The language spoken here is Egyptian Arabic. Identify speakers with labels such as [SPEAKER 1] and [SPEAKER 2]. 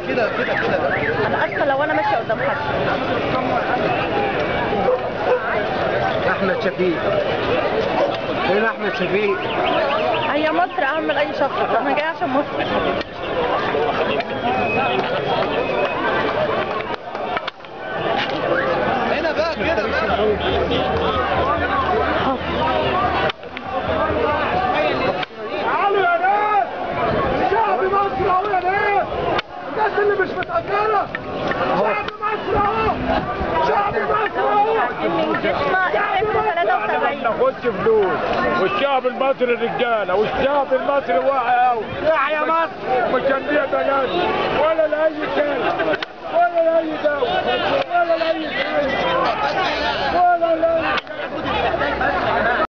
[SPEAKER 1] كده كده كده
[SPEAKER 2] انا اسفه لو انا ماشيه قدام حد
[SPEAKER 1] احمد شفيق فين احمد شفيق
[SPEAKER 2] هي مصر اهم من اي شخص انا جايه عشان مصر
[SPEAKER 1] هنا بقى كده بقى
[SPEAKER 3] تعالوا يا ناس شعب مصر اهو يا ناس الناس اللي مش متأثرة شعب مصر اهو شعب مصر اهو
[SPEAKER 2] من جسمه
[SPEAKER 3] احنا ما
[SPEAKER 2] 73
[SPEAKER 3] بناخدش فلوس والشعب المصري رجاله والشعب المصري واعي قوي يحيى مصر مش هنبيع بلد ولا لاي كلمه ولا لاي دوله ولا لاي كلمه ولا لاي